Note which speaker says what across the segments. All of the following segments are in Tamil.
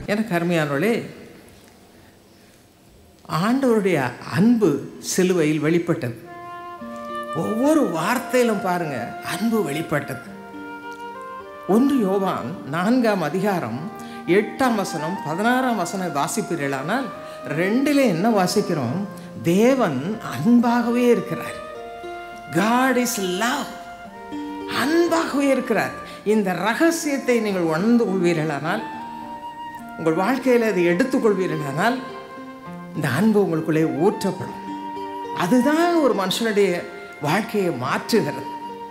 Speaker 1: எனக்கு அருமையானவளே ஆண்டவருடைய அன்பு சிலுவையில் வெளிப்பட்டது ஒவ்வொரு வார்த்தையிலும் பாருங்க அன்பு வெளிப்பட்டது ஒன்று யோவான் நான்காம் அதிகாரம் எட்டாம் வசனம் பதினாறாம் வசனம் வாசிப்பீர்களானால் ரெண்டிலே என்ன வாசிக்கிறோம் தேவன் அன்பாகவே இருக்கிறார் காட் இஸ் லவ் அன்பாகவே இருக்கிறார் இந்த ரகசியத்தை நீங்கள் உணர்ந்து கொள்வீர்களானால் உங்கள் வாழ்க்கையில் அதை எடுத்துக்கொள்வீர்களானால் இந்த அன்பு உங்களுக்குள்ளே ஊற்றப்படும் அதுதான் ஒரு மனுஷனுடைய வாழ்க்கையை மாற்றுகிறது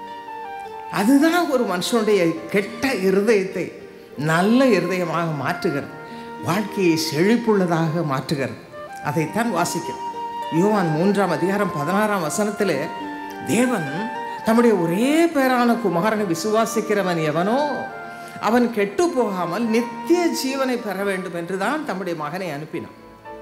Speaker 1: அதுதான் ஒரு மனுஷனுடைய கெட்ட இருதயத்தை நல்ல இருதயமாக மாற்றுகிறது வாழ்க்கையை செழிப்புள்ளதாக மாற்றுகிறது அதைத்தான் வாசிக்கிறோம் யோவான் மூன்றாம் அதிகாரம் பதினாறாம் வசனத்தில் தேவன் தம்முடைய ஒரே பேரான குமாரனை விசுவாசிக்கிறவன் எவனோ அவன் கெட்டு போகாமல் நித்திய ஜீவனை பெற வேண்டும் என்று தான் தம்முடைய மகனை அனுப்பினான்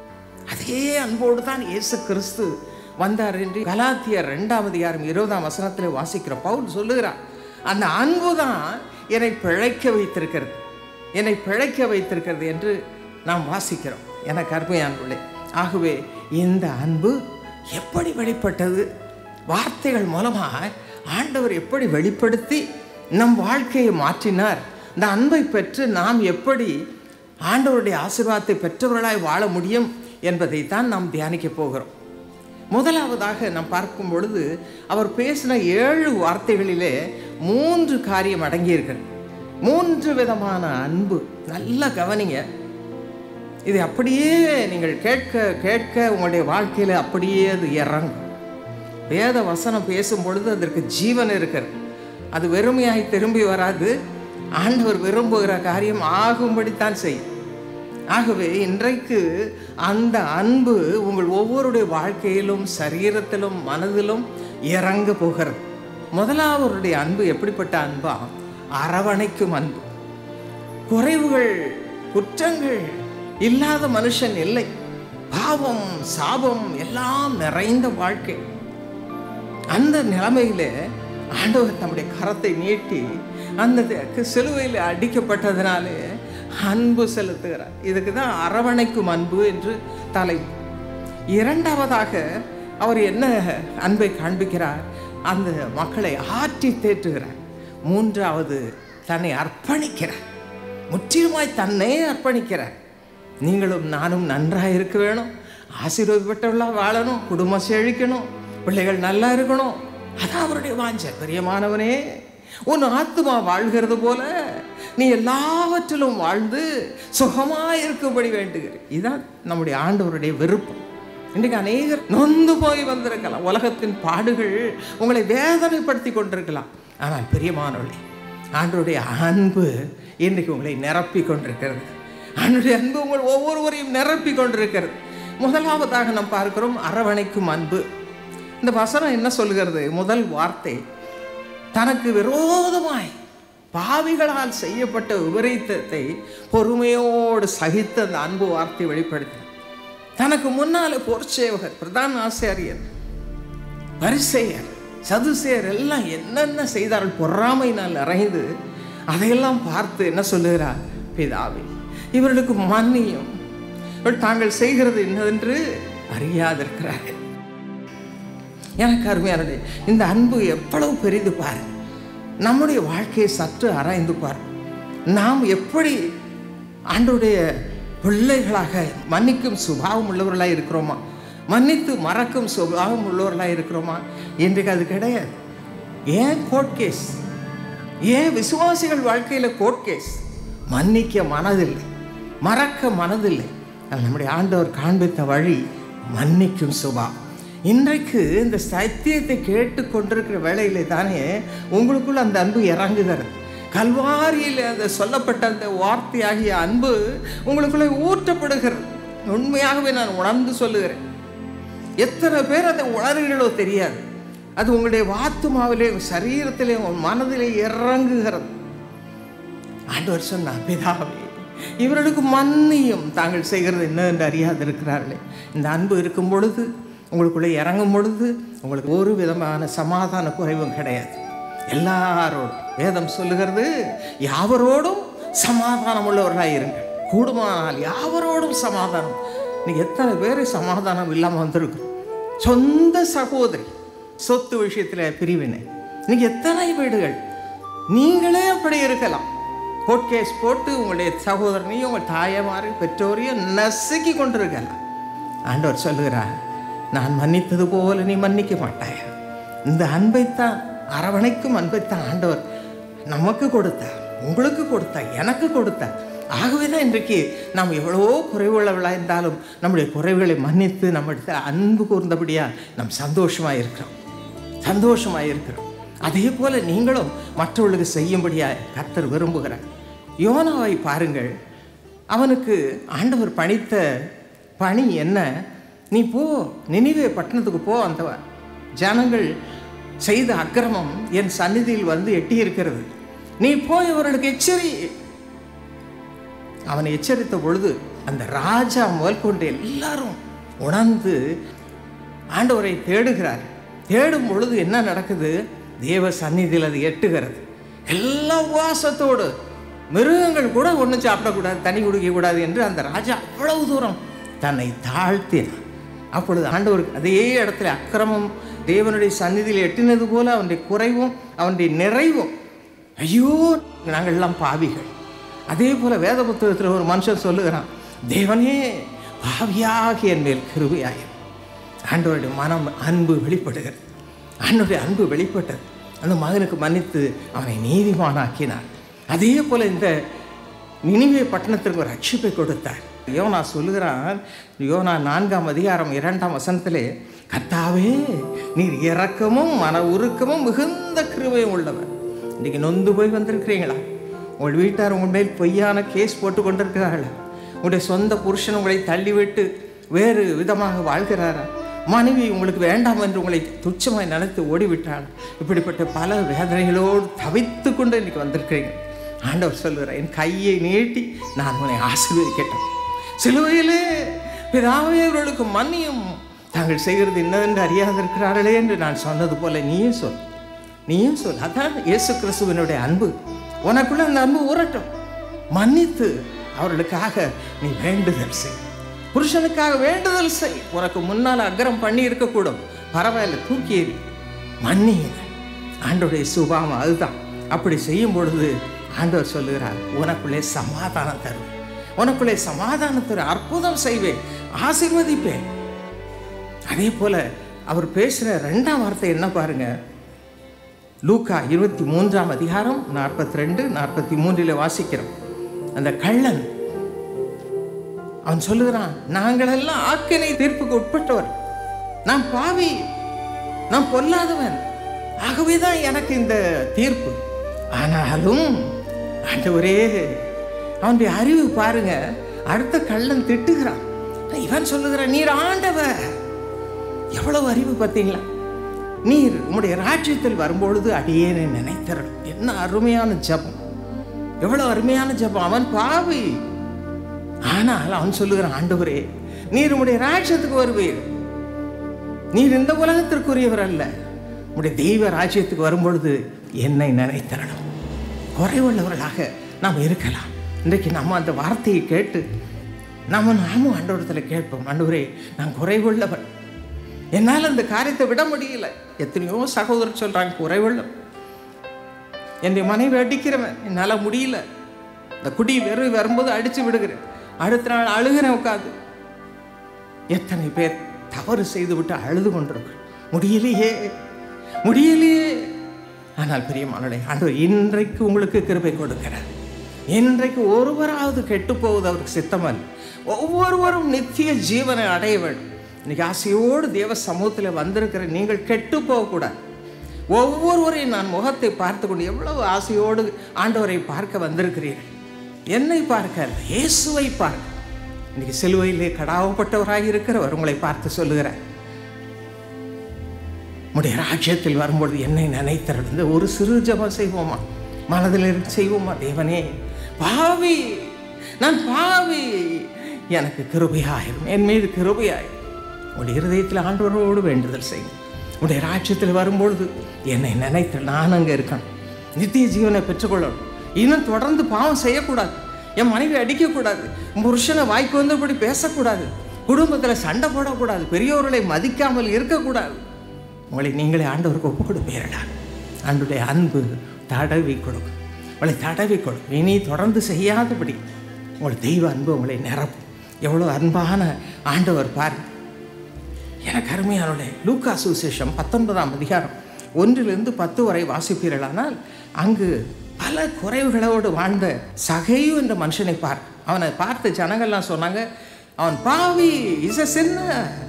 Speaker 1: அதே அன்போடு தான் இயேசு கிறிஸ்து வந்தார் என்று கலாத்தியர் ரெண்டாம் அதிகாரம் இருபதாம் வசனத்தில் வாசிக்கிறோம் பவுல் சொல்லுகிறார் அந்த அன்பு தான் என்னை பிழைக்க வைத்திருக்கிறது என்னை பிழைக்க வைத்திருக்கிறது என்று நாம் வாசிக்கிறோம் எனக்கு அருமையானவர்களே ஆகவே இந்த அன்பு எப்படி வெளிப்பட்டது வார்த்தைகள் மூலமாக ஆண்டவர் எப்படி வெளிப்படுத்தி நம் வாழ்க்கையை மாற்றினார் இந்த அன்பை பெற்று நாம் எப்படி ஆண்டவருடைய ஆசீர்வாதத்தை பெற்றவர்களாய் வாழ முடியும் என்பதைத்தான் நாம் தியானிக்க போகிறோம் முதலாவதாக நாம் பார்க்கும் பொழுது அவர் பேசின ஏழு வார்த்தைகளிலே மூன்று காரியம் அடங்கியிருக்கிறது மூன்று விதமான அன்பு நல்லா கவனிங்க இது அப்படியே நீங்கள் கேட்க கேட்க உங்களுடைய வாழ்க்கையில் அப்படியே அது இறங்கும் வேத வசனம் பேசும் பொழுது அதற்கு ஜீவன் இருக்கிறது அது வெறுமையாய் திரும்பி வராது ஆண்டவர் விரும்புகிற காரியம் ஆகும்படித்தான் செய்யும் ஆகவே இன்றைக்கு அந்த அன்பு உங்கள் ஒவ்வொருடைய வாழ்க்கையிலும் சரீரத்திலும் மனதிலும் இறங்க போகிறது முதலாவருடைய அன்பு எப்படிப்பட்ட அன்பா அரவணைக்கும் அன்பு குறைவுகள் குற்றங்கள் இல்லாத மனுஷன் இல்லை பாவம் சாபம் எல்லாம் நிறைந்த வாழ்க்கை அந்த நிலைமையில ஆண்டவர் தம்முடைய கரத்தை நீட்டி அந்த சிலுவையில் அடிக்கப்பட்டதுனாலே அன்பு செலுத்துகிறார் இதுக்கு தான் அரவணைக்கும் அன்பு என்று தலை இரண்டாவதாக அவர் என்ன அன்பை காண்பிக்கிறார் அந்த மக்களை ஆற்றி தேற்றுகிறார் மூன்றாவது தன்னை அர்ப்பணிக்கிறார் முற்றிலுமாய் தன்னை அர்ப்பணிக்கிறார் நீங்களும் நானும் நன்றாக இருக்க வேணும் ஆசீர்வதிப்பட்டவர்களாக வாழணும் குடும்பம் செழிக்கணும் பிள்ளைகள் நல்லா இருக்கணும் அதான் அவருடைய வாஞ்சை பிரியமானவனே உன் ஆத்மா வாழ்கிறது போல நீ எல்லாவற்றிலும் வாழ்ந்து சுகமாக இருக்கும்படி வேண்டுகிறேன் இதுதான் நம்முடைய ஆண்டவருடைய விருப்பம் இன்றைக்கு அநேகர் நொந்து போய் வந்திருக்கலாம் உலகத்தின் பாடுகள் உங்களை வேதனைப்படுத்தி கொண்டிருக்கலாம் ஆனால் பிரியமானவர்களே ஆண்டவருடைய அன்பு இன்றைக்கு உங்களை நிரப்பி கொண்டிருக்கிறது ஆண்டுடைய அன்பு உங்கள் ஒவ்வொருவரையும் நிரப்பி கொண்டிருக்கிறது முதலாவதாக நாம் பார்க்கிறோம் அரவணைக்கும் அன்பு இந்த வசனம் என்ன சொல்கிறது முதல் வார்த்தை தனக்கு விரோதமாய் பாவிகளால் செய்யப்பட்ட விபரீதத்தை பொறுமையோடு சகித்த அந்த அன்பு வார்த்தை வெளிப்படுத்தினார் தனக்கு முன்னால பொற்சேவகர் பிரதான ஆசிரியர் பரிசெயர் சதுசேயர் எல்லாம் என்னென்ன செய்தார்கள் பொறாமையினால் அறைந்து அதையெல்லாம் பார்த்து என்ன சொல்லுகிறார் பிதாவே இவர்களுக்கு மன்னியும் இவர்கள் தாங்கள் செய்கிறது என்னவென்று அறியாதிருக்கிறார்கள் எனக்கு அருமையானது இந்த அன்பு எவ்வளவு பெரிது பாரு நம்முடைய வாழ்க்கையை சற்று ஆராய்ந்து பார் நாம் எப்படி ஆண்டுடைய பிள்ளைகளாக மன்னிக்கும் சுபாவம் உள்ளவர்களாக இருக்கிறோமா மன்னித்து மறக்கும் சுபாவம் உள்ளவர்களாக இருக்கிறோமா இன்றைக்கு அது கிடையாது ஏன் கோர்ட் கேஸ் ஏன் விசுவாசிகள் வாழ்க்கையில் கோர்ட் கேஸ் மன்னிக்க மனதில்லை மறக்க மனதில்லை அது நம்முடைய ஆண்டவர் காண்பித்த வழி மன்னிக்கும் சுபாவம் இன்றைக்கு இந்த சத்தியத்தை கேட்டு கொண்டிருக்கிற வேளையிலே தானே உங்களுக்குள்ள அந்த அன்பு இறங்குகிறது கல்வாரியில் அந்த சொல்லப்பட்ட அந்த வார்த்தையாகிய அன்பு உங்களுக்குள்ளே ஊற்றப்படுகிறது உண்மையாகவே நான் உணர்ந்து சொல்லுகிறேன் எத்தனை பேர் அதை உணர்கிறீர்களோ தெரியாது அது உங்களுடைய வாத்துமாவிலே சரீரத்திலே உங்கள் மனதிலே இறங்குகிறது ஆண்டவர் சொன்னார் பிதாவே இவர்களுக்கு மன்னியும் தாங்கள் செய்கிறது என்ன என்று அறியாது இருக்கிறார்களே இந்த அன்பு இருக்கும் பொழுது உங்களுக்குள்ளே இறங்கும் பொழுது உங்களுக்கு ஒரு விதமான சமாதான குறைவும் கிடையாது எல்லாரோடும் வேதம் சொல்லுகிறது யாவரோடும் சமாதானம் உள்ளவர்களாக இருங்கள் கூடுமானால் யாவரோடும் சமாதானம் நீ எத்தனை பேர் சமாதானம் இல்லாமல் வந்திருக்கு சொந்த சகோதரி சொத்து விஷயத்தில் பிரிவினை நீங்க எத்தனை வீடுகள் நீங்களே அப்படி இருக்கலாம் கோர்ட் கேஸ் போட்டு உங்களுடைய சகோதரனையும் உங்கள் தாயமாரையும் பெற்றோரையும் நசுக்கி கொண்டிருக்கலாம் ஆண்டவர் சொல்லுகிறார் நான் மன்னித்தது போல நீ மன்னிக்க மாட்டாயா இந்த அன்பைத்தான் அரவணைக்கும் அன்பைத்தான் ஆண்டவர் நமக்கு கொடுத்தார் உங்களுக்கு கொடுத்தார் எனக்கு கொடுத்தார் ஆகவே தான் இன்றைக்கு நாம் எவ்வளவோ குறைவுள்ளவளாக இருந்தாலும் நம்முடைய குறைவுகளை மன்னித்து நம்மிடத்தில் அன்பு கூர்ந்தபடியாக நாம் சந்தோஷமாக இருக்கிறோம் சந்தோஷமாக இருக்கிறோம் அதே போல நீங்களும் மற்றவர்களுக்கு செய்யும்படியாக கர்த்தர் விரும்புகிறார் யோனாவை பாருங்கள் அவனுக்கு ஆண்டவர் பணித்த பணி என்ன நீ போ நினைவே பட்டணத்துக்கு போ அந்த ஜனங்கள் செய்த அக்கிரமம் என் சந்நிதியில் வந்து எட்டி இருக்கிறது நீ போய் அவர்களுக்கு எச்சரி அவனை எச்சரித்த பொழுது அந்த ராஜா முதல் கொண்டு எல்லாரும் உணர்ந்து ஆண்டவரை தேடுகிறார் தேடும் பொழுது என்ன நடக்குது தேவ சந்நிதியில் அது எட்டுகிறது எல்லா உபவாசத்தோடு மிருகங்கள் கூட ஒன்றும் சாப்பிடக்கூடாது தண்ணி குடிக்கக்கூடாது என்று அந்த ராஜா அவ்வளவு தூரம் தன்னை தாழ்த்தினான் அப்பொழுது ஆண்டவருக்கு அதே இடத்துல அக்கிரமம் தேவனுடைய சந்நிதியில் எட்டினது போல அவனுடைய குறைவும் அவனுடைய நிறைவும் ஐயோ நாங்கள்லாம் பாவிகள் அதே போல வேத புத்தகத்தில் ஒரு மனுஷன் சொல்லுகிறான் தேவனே பாவியாக என் மேல் கிருபையாயிரு ஆண்டவருடைய மனம் அன்பு வெளிப்படுகிறது ஆண்டவருடைய அன்பு வெளிப்பட்டது அந்த மகனுக்கு மன்னித்து அவனை நீதிமானாக்கினார் அதே போல இந்த நினைவே பட்டணத்திற்கு ஒரு ரட்சிப்பை கொடுத்தார் யோனா சொல்லுகிறான் யோனா நான்காம் அதிகாரம் இரண்டாம் வசனத்திலே கர்த்தாவே நீர் இரக்கமும் மன உருக்கமும் மிகுந்த கிருபையும் உள்ளவர் இன்னைக்கு நொந்து போய் வந்திருக்கிறீங்களா உங்கள் வீட்டார் உங்கள் மேல் பொய்யான கேஸ் போட்டு கொண்டிருக்கிறார்களா உங்களுடைய சொந்த புருஷன் உங்களை தள்ளிவிட்டு வேறு விதமாக வாழ்கிறாரா மனைவி உங்களுக்கு வேண்டாம் என்று உங்களை துச்சமாய் நினைத்து ஓடிவிட்டாள் இப்படிப்பட்ட பல வேதனைகளோடு தவித்து கொண்டு இன்னைக்கு வந்திருக்கிறீங்க ஆண்டவர் சொல்லுகிறார் என் கையை நீட்டி நான் உன்னை ஆசீர்வதிக்கட்டும் சிலுவையிலே பிதாவே அவர்களுக்கு மன்னியும் தாங்கள் செய்கிறது என்னவென்று அறியாதிருக்கிறார்களே என்று நான் சொன்னது போல நீயும் சொல் நீயும் சொல் அதான் இயேசு கிறிஸ்துவனுடைய அன்பு உனக்குள்ள அந்த அன்பு ஊறட்டும் மன்னித்து அவர்களுக்காக நீ வேண்டுதல் செய் புருஷனுக்காக வேண்டுதல் செய் உனக்கு முன்னால் அக்கறம் பண்ணி இருக்கக்கூடும் பரவாயில்ல தூக்கி எறி மன்னியுங்க ஆண்டோடைய சுபாவம் அதுதான் அப்படி செய்யும் பொழுது ஆண்டவர் சொல்லுகிறார் உனக்குள்ளே சமாதானம் தருவேன் உனக்குள்ளே சமாதானம் தரு அற்புதம் செய்வேன் ஆசீர்வதிப்பேன் அதே போல அவர் பேசுகிற ரெண்டாம் வார்த்தை என்ன பாருங்க லூக்கா இருபத்தி மூன்றாம் அதிகாரம் நாற்பத்தி ரெண்டு நாற்பத்தி மூன்றில் வாசிக்கிறோம் அந்த கள்ளன் அவன் சொல்லுகிறான் நாங்களெல்லாம் ஆக்கினை தீர்ப்புக்கு உட்பட்டவர் நான் பாவி நான் பொல்லாதவன் ஆகவே தான் எனக்கு இந்த தீர்ப்பு ஆனாலும் ஆண்டவரே அவனுடைய அறிவு பாருங்க அடுத்த கள்ளன் திட்டுகிறான் இவன் சொல்லுகிறான் நீர் ஆண்டவர் எவ்வளவு அறிவு பார்த்தீங்களா நீர் உம்முடைய ராஜ்யத்தில் வரும்பொழுது அடியேனை நினைத்தரல் என்ன அருமையான ஜபம் எவ்வளவு அருமையான ஜபம் அவன் பாவி ஆனால் அவன் சொல்லுகிறான் ஆண்டவரே நீர் உம்முடைய ராஜ்யத்துக்கு வருவீர் நீர் இந்த உலகத்திற்குரியவர் அல்ல உம்முடைய தெய்வ ராஜ்யத்துக்கு வரும்பொழுது என்னை நினைத்தரணும் குறைவுள்ளவர்களாக நாம் இருக்கலாம் இன்றைக்கு நம்ம அந்த வார்த்தையை கேட்டு நம்ம நாமும் ஆண்டவரத்தில் கேட்போம் ஆண்டவரே நான் குறைவுள்ளவன் என்னால் அந்த காரியத்தை விட முடியல எத்தனையோ சகோதரர் சொல்கிறாங்க குறைவுள்ள என்னுடைய மனைவி அடிக்கிறவன் என்னால் முடியல இந்த குடி வெறும் வரும்போது அடித்து விடுகிறேன் அடுத்த நாள் அழுகிறேன் உட்காந்து எத்தனை பேர் தவறு செய்து விட்டு அழுது கொண்டிருக்கிறோம் முடியலையே முடியலையே ஆனால் பிரியமானே ஆண்டவர் இன்றைக்கு உங்களுக்கு கிருபை கொடுக்கிறார் இன்றைக்கு ஒருவராவது கெட்டு போவது அவருக்கு சித்தமல்ல ஒவ்வொருவரும் நித்திய ஜீவனை அடைய வேண்டும் இன்னைக்கு ஆசையோடு தேவ சமூகத்தில் வந்திருக்கிற நீங்கள் கெட்டு போகக்கூடாது ஒவ்வொருவரையும் நான் முகத்தை பார்த்து கொண்டு எவ்வளவு ஆசையோடு ஆண்டவரை பார்க்க வந்திருக்கிறீர்கள் என்னை பார்க்க அல்ல, இயேசுவை பார்க்க இன்னைக்கு சிலுவையிலே கடாவப்பட்டவராக இருக்கிறவர் உங்களை பார்த்து சொல்லுகிறார் உடைய ராஜ்யத்தில் வரும்பொழுது என்னை நினைத்தறிந்து ஒரு சிறு ஜபம் செய்வோமா மனதில் இருந்து செய்வோமா தேவனே பாவி நான் பாவி எனக்கு கிருபையாயிரும் என் மீது கிருபையாயிரும் உடைய இருதயத்தில் ஆண்டவரோடு வேண்டுதல் செய்யும் உடைய ராஜ்யத்தில் வரும்பொழுது என்னை நினைத்து நான் அங்கே இருக்கணும் நித்திய ஜீவனை பெற்றுக்கொள்ளணும் இன்னும் தொடர்ந்து பாவம் செய்யக்கூடாது என் மனைவி அடிக்கக்கூடாது புருஷனை வாய்க்கு வந்தபடி பேசக்கூடாது குடும்பத்தில் சண்டை போடக்கூடாது பெரியோர்களை மதிக்காமல் இருக்கக்கூடாது உங்களை நீங்களே ஆண்டவருக்கு ஒப்பு கொடுப்பீர்களா ஆண்டுடைய அன்பு தடவி கொடுக்கும் உங்களை தடவி கொடுக்கும் இனி தொடர்ந்து செய்யாதபடி உங்கள் தெய்வ அன்பு உங்களை நிரப்பும் எவ்வளோ அன்பான ஆண்டவர் பாரு எனக்கு அருமையானே லூக்கா சுவிசேஷம் பத்தொன்பதாம் அதிகாரம் ஒன்றிலிருந்து பத்து வரை வாசிப்பீர்களானால் அங்கு பல குறைவுகளோடு வாழ்ந்த சகையு என்ற மனுஷனை பார் அவனை பார்த்து ஜனங்கள்லாம் சொன்னாங்க அவன் பாவி இச சின்ன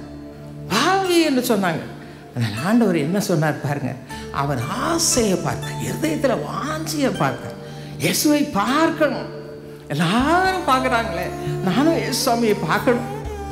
Speaker 1: பாவி என்று சொன்னாங்க ஆனால் ஆண்டவர் என்ன சொன்னார் பாருங்க அவன் ஆசையை பார்த்தார் இருதயத்தில் வாஞ்சியை பார்த்தார் இயேசுவை பார்க்கணும் எல்லாரும் பார்க்குறாங்களே நானும் இயேசு சுவாமியை பார்க்கணும்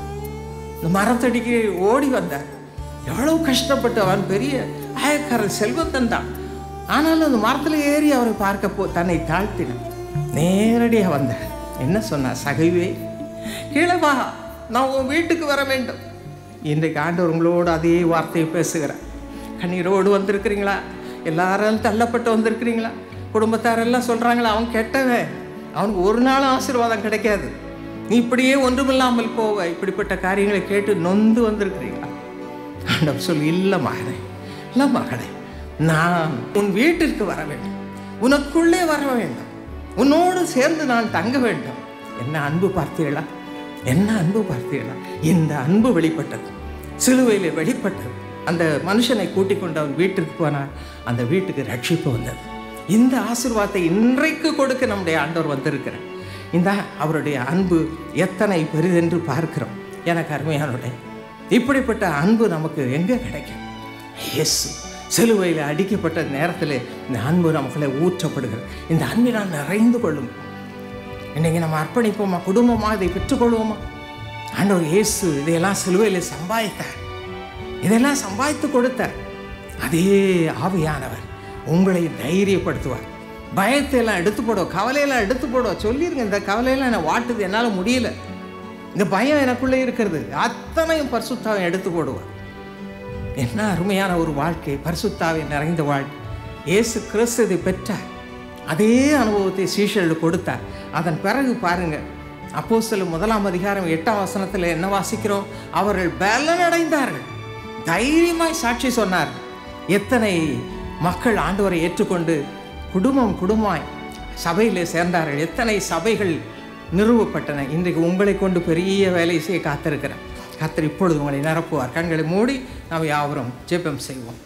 Speaker 1: இந்த மரத்தடிக்கு ஓடி வந்தார் எவ்வளவு கஷ்டப்பட்டு அவன் பெரிய ஆயக்காரன் செல்வத்தன் தான் ஆனாலும் அந்த மரத்தில் ஏறி அவரை பார்க்க போ தன்னை தாழ்த்தினான் நேரடியாக வந்தார் என்ன சொன்னார் சகைவே கீழே வா நான் உன் வீட்டுக்கு வர வேண்டும் இன்றைக்கு ஆண்டவர் உங்களோடு அதே வார்த்தையை பேசுகிறார் கண்ணீரோடு வந்திருக்கிறீங்களா எல்லாரும் தள்ளப்பட்டு வந்திருக்கிறீங்களா குடும்பத்தாரெல்லாம் சொல்கிறாங்களா அவன் கெட்டவன் அவனுக்கு ஒரு நாளும் ஆசீர்வாதம் கிடைக்காது நீ இப்படியே ஒன்றுமில்லாமல் போவ இப்படிப்பட்ட காரியங்களை கேட்டு நொந்து வந்திருக்கிறீங்களா ஆண்டவர் சொல்லி இல்லை மகனே இல்லை மகனே நான் உன் வீட்டிற்கு வர வேண்டும் உனக்குள்ளே வர வேண்டும் உன்னோடு சேர்ந்து நான் தங்க வேண்டும் என்ன அன்பு பார்த்தீர்களா என்ன அன்பு பார்த்தீர்களா இந்த அன்பு வெளிப்பட்டது சிலுவையில் வெளிப்பட்டது அந்த மனுஷனை கூட்டிக் கொண்டு அவன் வீட்டிற்கு போனார் அந்த வீட்டுக்கு ரட்சிப்பு வந்தது இந்த ஆசீர்வாதத்தை இன்றைக்கு கொடுக்க நம்முடைய ஆண்டவர் வந்திருக்கிறார் இந்த அவருடைய அன்பு எத்தனை பெரிதென்று பார்க்கிறோம் எனக்கு அருமையானுடைய இப்படிப்பட்ட அன்பு நமக்கு எங்கே கிடைக்கும் இயேசு சிலுவையில் அடிக்கப்பட்ட நேரத்தில் இந்த அன்பு நமக்குள்ளே ஊற்றப்படுகிறது இந்த அன்பினால் நிறைந்து கொள்ளும் இன்னைக்கு நம்ம அர்ப்பணிப்போமா குடும்பமா இதை பெற்றுக்கொள்வோமா ஆண்டவர் இயேசு இதையெல்லாம் சிலுவையில் சம்பாதித்தார் இதெல்லாம் சம்பாதித்து கொடுத்தார் அதே ஆவியானவர் உங்களை தைரியப்படுத்துவார் பயத்தை எல்லாம் எடுத்து போடுவோம் கவலையெல்லாம் எடுத்து போடுவோம் சொல்லிருங்க இந்த கவலையெல்லாம் என்னை வாட்டுது என்னால் முடியல இந்த பயம் எனக்குள்ளே இருக்கிறது அத்தனையும் பரிசுத்தாவை எடுத்து போடுவார் என்ன அருமையான ஒரு வாழ்க்கை பரிசுத்தாவை நிறைந்த வாழ்க்கை இயேசு கிறிஸ்து இதை பெற்றார் அதே அனுபவத்தை சீஷர்களுக்கு கொடுத்தார் அதன் பிறகு பாருங்க அப்போ சில முதலாம் அதிகாரம் எட்டாம் வசனத்தில் என்ன வாசிக்கிறோம் அவர்கள் பலனடைந்தார்கள் தைரியமாய் சாட்சி சொன்னார் எத்தனை மக்கள் ஆண்டவரை ஏற்றுக்கொண்டு குடும்பம் குடும்பமாய் சபையிலே சேர்ந்தார்கள் எத்தனை சபைகள் நிறுவப்பட்டன இன்றைக்கு உங்களை கொண்டு பெரிய வேலை செய்ய காத்திருக்கிறேன் கத்தர் இப்பொழுது உங்களை நிரப்புவார் கண்களை மூடி நாம் யாவரும் ஜெபம் செய்வோம்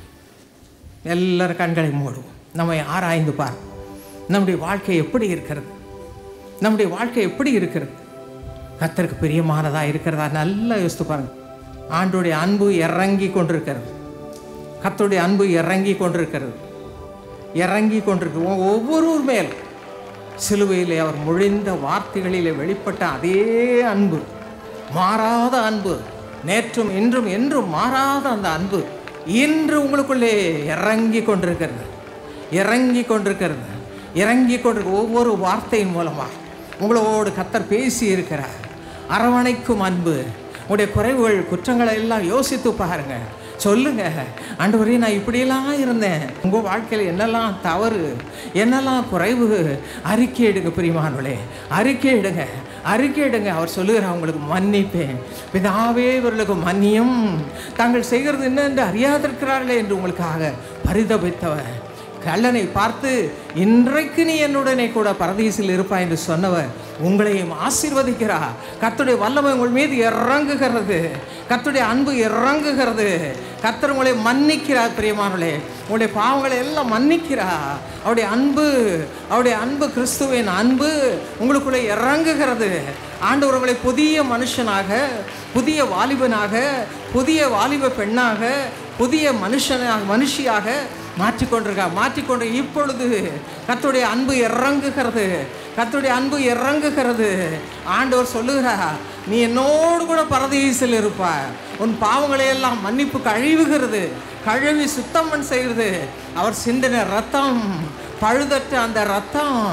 Speaker 1: எல்லாரும் கண்களை மூடுவோம் நம்மை ஆராய்ந்து பார் நம்முடைய வாழ்க்கை எப்படி இருக்கிறது நம்முடைய வாழ்க்கை எப்படி இருக்கிறது கத்தருக்கு பிரியமானதாக இருக்கிறதா நல்லா யோசித்து பாருங்க ஆண்டுடைய அன்பு இறங்கி கொண்டிருக்கிறது கத்தருடைய அன்பு இறங்கி கொண்டிருக்கிறது இறங்கி கொண்டிருக்கு ஒ- ஒவ்வொருவர் மேல் சிலுவையிலே அவர் மொழிந்த வார்த்தைகளிலே வெளிப்பட்ட அதே அன்பு மாறாத அன்பு நேற்றும் இன்றும் என்றும் மாறாத அந்த அன்பு இன்று உங்களுக்குள்ளே இறங்கி கொண்டிருக்கிறது இறங்கி கொண்டிருக்கிறது இறங்கி கொண்டிருக்க ஒவ்வொரு வார்த்தையின் மூலமாக உங்களோடு கத்தர் பேசி இருக்கிறார் அரவணைக்கும் அன்பு உங்களுடைய குறைவுகள் குற்றங்களை எல்லாம் யோசித்து பாருங்க சொல்லுங்க ஆண்டவரே நான் இப்படியெல்லாம் இருந்தேன் உங்கள் வாழ்க்கையில் என்னெல்லாம் தவறு என்னெல்லாம் குறைவு அறிக்கை எடுங்க பிரிமானவளே அறிக்கை எடுங்க அறிக்கை எடுங்க அவர் சொல்லுகிறார் உங்களுக்கு மன்னிப்பேன் பிதாவே இவர்களுக்கு மன்னியும் தாங்கள் செய்கிறது என்ன என்று அறியாதிருக்கிறார்களே என்று உங்களுக்காக பரிதபித்தவர் கள்ளனை பார்த்து இன்றைக்கு நீ என்னுடனே கூட பரதீசில் இருப்பாய் என்று சொன்னவர் உங்களையும் ஆசீர்வதிக்கிறார் கர்த்தருடைய வல்லமை உங்கள் மீது இறங்குகிறது கர்த்தருடைய அன்பு இறங்குகிறது கர்த்தர் உங்களை மன்னிக்கிறார் பிரியமானவர்களே உங்களுடைய பாவங்களை எல்லாம் மன்னிக்கிறார் அவருடைய அன்பு அவருடைய அன்பு கிறிஸ்துவின் அன்பு உங்களுக்குள்ளே இறங்குகிறது ஆண்டவர் உங்களை புதிய மனுஷனாக புதிய வாலிபனாக புதிய வாலிப பெண்ணாக புதிய மனுஷனாக மனுஷியாக மாற்றிக்கொண்டிருக்கா மாற்றிக்கொண்டு இப்பொழுது கர்த்தருடைய அன்பு இறங்குகிறது கர்த்தருடைய அன்பு இறங்குகிறது ஆண்டவர் சொல்லுகிறார் நீ என்னோடு கூட பரதீசில் இருப்பாய் உன் பாவங்களை எல்லாம் மன்னிப்பு கழுவுகிறது கழுவி சுத்தம் செய்கிறது அவர் சிந்தின ரத்தம் பழுதற்ற அந்த ரத்தம்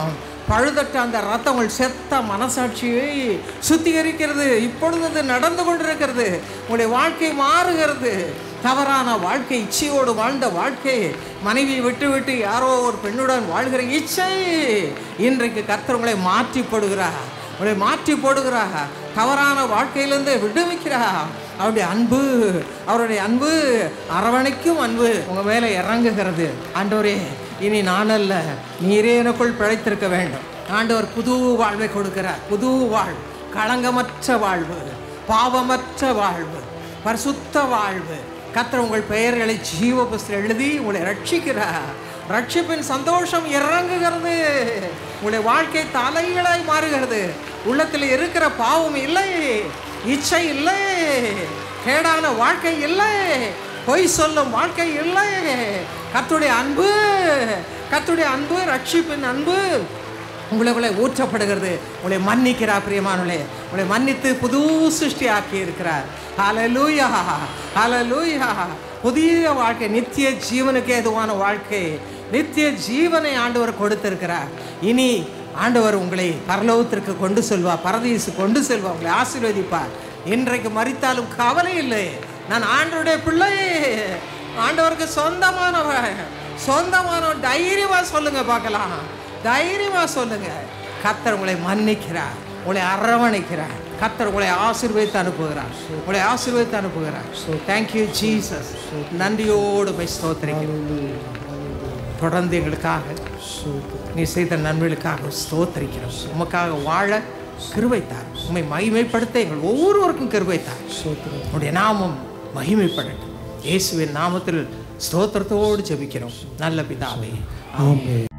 Speaker 1: பழுதற்ற அந்த ரத்தம் உங்கள் செத்த மனசாட்சியை சுத்திகரிக்கிறது இப்பொழுது அது நடந்து கொண்டிருக்கிறது உங்களுடைய வாழ்க்கை மாறுகிறது தவறான வாழ்க்கை இச்சையோடு வாழ்ந்த வாழ்க்கை மனைவியை விட்டு விட்டு யாரோ ஒரு பெண்ணுடன் வாழ்கிற இச்சை இன்றைக்கு கர்த்தர் உங்களை மாற்றி போடுகிறார் உங்களை மாற்றி போடுகிறார் தவறான வாழ்க்கையிலிருந்து விடுவிக்கிறார் அவருடைய அன்பு அவருடைய அன்பு அரவணைக்கும் அன்பு உங்க மேலே இறங்குகிறது ஆண்டவரே இனி நான் அல்ல நீரே எனக்குள் பிழைத்திருக்க வேண்டும் ஆண்டவர் புது வாழ்வை கொடுக்கிறார் புது வாழ்வு களங்கமற்ற வாழ்வு பாவமற்ற வாழ்வு பரிசுத்த வாழ்வு கர்த்தர் உங்கள் பெயர்களை ஜீவ புஸ்தகம் எழுதி உங்களை ரட்சிக்கிறார் ரட்சிப்பின் சந்தோஷம் இறங்குகிறது உங்களுடைய வாழ்க்கை தலைகளாய் மாறுகிறது உள்ளத்தில் இருக்கிற பாவம் இல்லை இச்சை இல்லை கேடான வாழ்க்கை இல்லை பொய் சொல்லும் வாழ்க்கை இல்லை கர்த்தருடைய அன்பு கர்த்தருடைய அன்பு ரட்சிப்பின் அன்பு உங்களுக்குள்ளே ஊற்றப்படுகிறது உங்களை மன்னிக்கிறார் பிரியமானவளே உங்களை மன்னித்து புது சிருஷ்டி ஆக்கி இருக்கிறார் ஹalleluya ஹalleluya புதிய வாழ்க்கை நித்திய ஜீவனுக்கு ஏதுவான வாழ்க்கை நித்திய ஜீவனை ஆண்டவர் கொடுத்திருக்கிறார் இனி ஆண்டவர் உங்களை பரலோகத்திற்கு கொண்டு செல்வார் பரதீசு கொண்டு செல்வார் உங்களை ஆசீர்வதிப்பார் இன்றைக்கு மறித்தாலும் கவலை இல்லை நான் ஆண்டவருடைய பிள்ளை ஆண்டவருக்கு சொந்தமானவன் சொந்தமானவன் தைரியமா சொல்லுங்க பார்க்கலாம் தைரியமா சொல்லுங்க கர்த்தர் உங்களை மன்னிக்கிறார் உங்களை அரவணைக்கிறார் கர்த்தர் உங்களை ஆசீர்வதித்து அனுப்புகிறார் உங்களை ஆசீர்வதித்து அனுப்புகிறார் ஸோ தேங்க்யூ ஜீசஸ் நன்றியோடு போய் ஸ்தோத்திரிக்கிறோம் தொடர்ந்து எங்களுக்காக நீ செய்த நன்மைகளுக்காக ஸ்தோத்திரிக்கிறோம் உமக்காக வாழ கிருபைத்தார் உண்மை மகிமைப்படுத்த எங்கள் ஒவ்வொருவருக்கும் கிருபைத்தார் உடைய நாமம் மகிமைப்படட்டும் இயேசுவின் நாமத்தில் ஸ்தோத்திரத்தோடு ஜெபிக்கிறோம் நல்ல பிதாவே
Speaker 2: ஆமென்